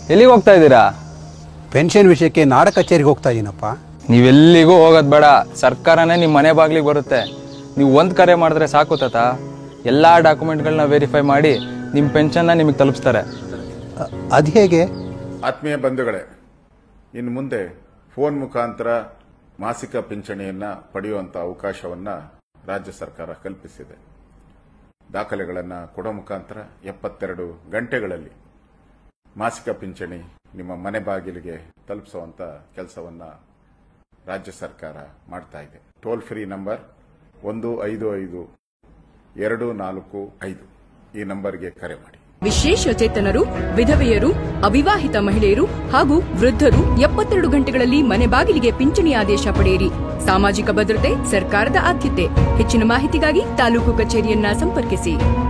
ಎಲ್ಲಿಗೆ ಹೋಗ್ತಾ ಇದ್ದೀರಾ ಪೆನ್ಷನ್ ವಿಷಯಕ್ಕೆ ನಾಡ ಕಚೇರಿಗೆ ಹೋಗ್ತಾ ಇದ್ದೀನಪ್ಪ ನೀವೆಲ್ಲಿಗೂ ಹೋಗೋದು ಬೇಡ ಸರ್ಕಾರನೇ ನಿಮ್ಮ ಮನೆ ಬಾಗ್ಲಿಗೆ ಬರುತ್ತೆ ನೀವು ಒಂದು ಕರೆ ಮಾಡಿದ್ರೆ ಸಾಕು ತಾತ ಎಲ್ಲ ಡಾಕ್ಯುಮೆಂಟ್ಗಳನ್ನ ವೆರಿಫೈ ಮಾಡಿ ನಿಮ್ಮ ಪೆನ್ಷನ್ನ ನಿಮಗೆ ತಲುಪಿಸ್ತಾರೆ ಅ- ಅದ್ ಹೇಗೆ ಆತ್ಮೀಯ ಬಂಧುಗಳೇ ಇನ್ನು ಮುಂದೆ ಫೋನ್ ಮುಖಾಂತರ ಮಾಸಿಕ ಪಿಂಚಣಿಯನ್ನ ಪಡೆಯುವಂತ ಅವಕಾಶವನ್ನ ರಾಜ್ಯ ಸರ್ಕಾರ ಕಲ್ಪಿಸಿದೆ ದಾಖಲೆಗಳನ್ನು ಕೊಡೋ ಮುಖಾಂತರ ಎಪ್ಪತ್ತೆರಡು ಗಂಟೆಗಳಲ್ಲಿ ಮಾಸಿಕ ಪಿಂಚಣಿ ನಿಮ್ಮ ಮನೆ ಬಾಗಿಲಿಗೆ ತಲುಪಿಸುವಂತ ಕೆಲಸವನ್ನ ರಾಜ್ಯ ಸರ್ಕಾರ ಮಾಡ್ತಾ ಇದೆ ಟೋಲ್ ಫ್ರೀ ನಂಬರ್ ಒಂದು ಐದು ಐದು ಎರಡು ನಾಲ್ಕು ಐದು ಈ ನಂಬರ್ಗೆ ಕರೆ ಮಾಡಿ ವಿಶೇಷ ಚೇತನರು ವಿಧವೆಯರು ಅವಿವಾಹಿತ ಮಹಿಳೆಯರು ಹಾಗೂ ವೃದ್ಧರು ಎಪ್ಪತ್ತೆರಡು ಗಂಟೆಗಳಲ್ಲಿ ಮನೆ ಬಾಗಿಲಿಗೆ ಪಿಂಚಣಿ ಆದೇಶ ಪಡೆಯಿರಿ ಸಾಮಾಜಿಕ ಭದ್ರತೆ ಸರ್ಕಾರದ ಆದ್ಯತೆ ಹೆಚ್ಚಿನ ಮಾಹಿತಿಗಾಗಿ ತಾಲೂಕು ಕಚೇರಿಯನ್ನ ಸಂಪರ್ಕಿಸಿ